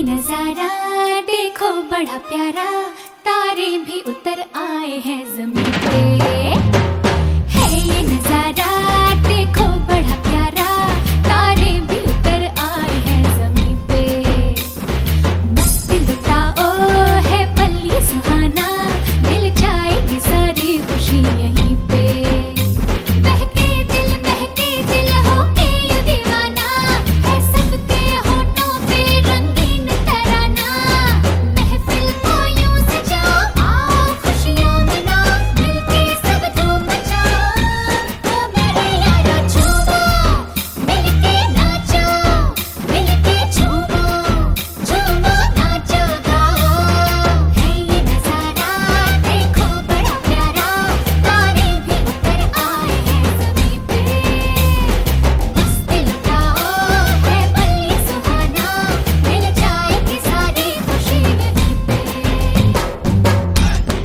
नजारा देखो बड़ा प्यारा तारे भी उतर आए हैं जमीन पे है ये नजारा देखो बड़ा प्यारा तारे भी उतर आए हैं जमीन पे मस्त लुटाओ है पल ये सुहाना मिल जाएगी सारी खुशी यहीं पे बहके दिल बहके दिल होके ये दीवाना है सबके होठों पे रंगीन तराना महफिल को यूं सजाओ आओ खुशियां मनाओ मिलके सब धूम मचाओ ओ मेरे यारा झूमो मिलके नाचो मिलके झूमो झूमो नाचो गाओ है ये नजारा देखो बड़ा प्यारा तारे भी उतर आए हैं जमीन पे मस्त लुटाओ है पल ये सुहाना मिल जाएगी सारी खुशी यहीं पे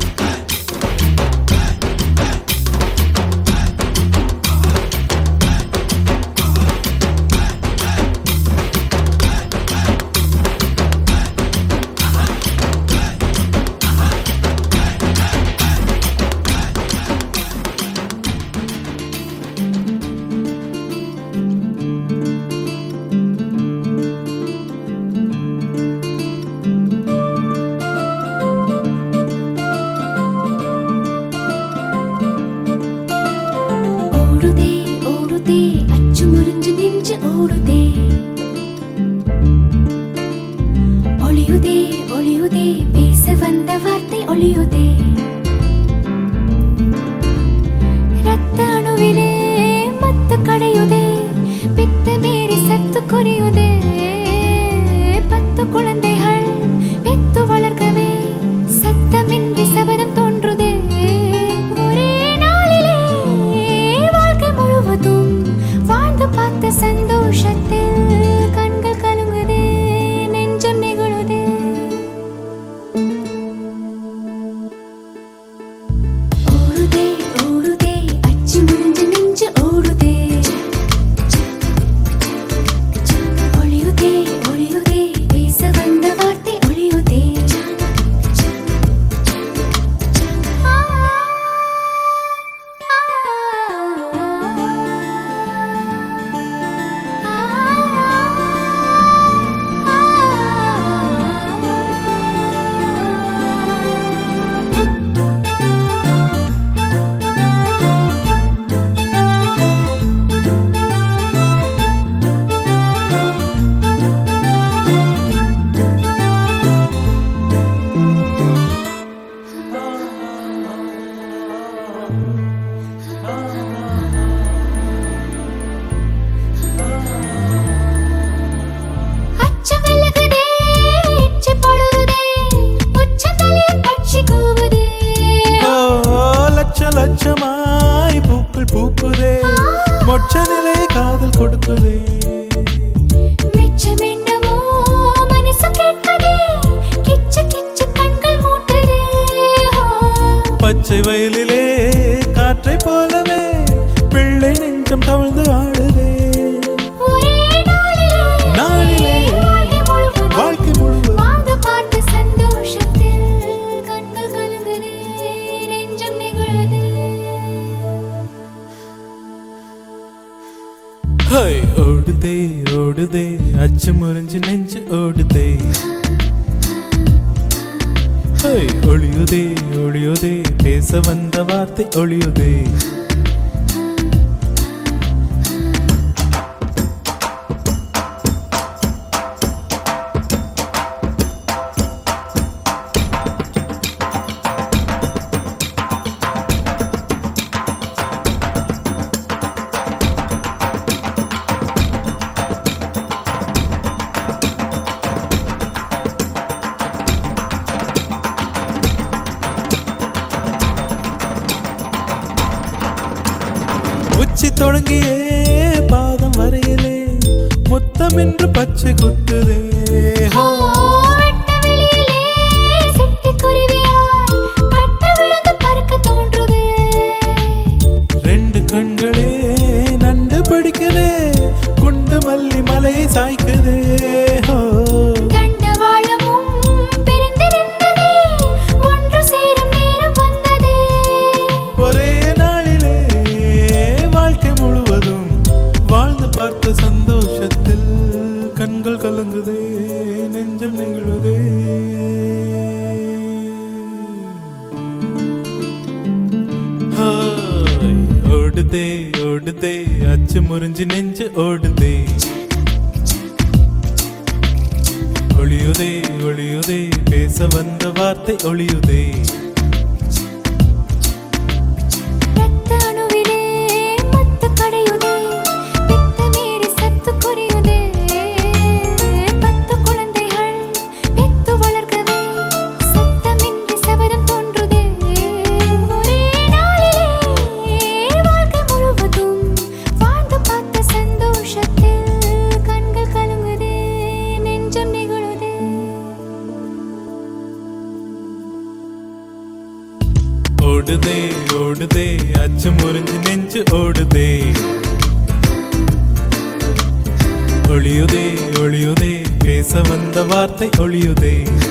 ஓடுதே ஓடுதே அச்சு முறிஞ்சு நெஞ்சு ஓடுதே ஒளியுதே ஒளியுதே பேச வந்த வார்த்தை ஒளியுதே ரத்த அணுவிலே மத்து கடையுதே பித்த மீறி சத்து குறையுதே பத்து குழந்தைகள் பெத்து வளர்க்கவே சத்தமின்றி சபதம் தோன்றுதே ஒரே நாளிலே வாழ்க்கை முழுவதும் வாழ்ந்து பார்த்த சந்தோஷத்தில் கண்கள் கலங்குதே நெஞ்சம் நெகிழுதே ஓடுதே ஓடுதே அச்சு முறிஞ்சு நெஞ்சு ஓடுதே ஒளியுதே ஒளியுதே பேச வந்த வார்த்தை ஒளியுதே ஆ, அச்சம் விலகுதே, இச்சை படுதே, உச்சந்தலை பட்சி கூவுதே. ஓ லட்ச லட்சமாய் பூக்கள் பூக்குதே மொச்ச நிலை காதல் கொடுக்குதே மிச்சம் என்னவோ மனசு கேட்குதே, கிச்சு கிச்சு கண்கள் மூட்டுதே. ஓ, பச்சை வயலிலே காற்றை போலவே பிள்ளை நெஞ்சம் தவழ்ந்து ஆடுதே ஒரே நாளிலே நாளிலே வாழ்க்கை முழுவதும் வாழ்க்கை முழுவதும் வாழ்ந்து பார்த்த சந்தோஷத்தில் கண்கள் கலங்குதே, நெஞ்சம் நெகிழுதே. ஹை ஓடுதே ஓடுதே அச்சு முறிஞ்சு நெஞ்சு ஓடுதே ஹை ஒளியுதே ஒளியுதே பேச வந்த வார்த்தை ஒளியுதே உச்சி தொடங்கியே பாதம் வரையிலே முத்தம் என்று பச்சை குத்துதே ஓ, வெட்ட வெளியிலே சிட்டுக்குருவியாய் பட்டு விழுந்து பறக்க தோன்றுதே. ரெண்டு கண்களே நண்டு படிக்குதே குண்டு மல்லி மலையை சாய்க்குதே ஓ தண்டவாள கலங்குதே நெஞ்சம் நெகிழுதே ஹாய், ஓடுதே ஓடுதே அச்சு முறிஞ்சு நெஞ்சு ஓடுதே ஒளியுதே ஒளியுதே பேச வந்த வார்த்தை ஒளியுதே ரத்த அணுவிலே மத்து கடையுதே பித்த மீறி சத்து குறையுதே பத்து குழந்தைகள் பெத்து வளர்க்கவே சத்தமின்றி சபதம் தோன்றுதே ஒரே நாளிலே வாழ்க்கை முழுவதும் வாழ்ந்து பார்த்த சந்தோஷத்தில் கண்கள் கலங்குதே நெஞ்சம் நெகிழுதே ஓடுதே ஓடுதே அச்சு முறிஞ்சு நெஞ்சு ஓடுதே ஒளியுதே ஒளியுதே பேச வந்த வார்த்தை ஒளியுதே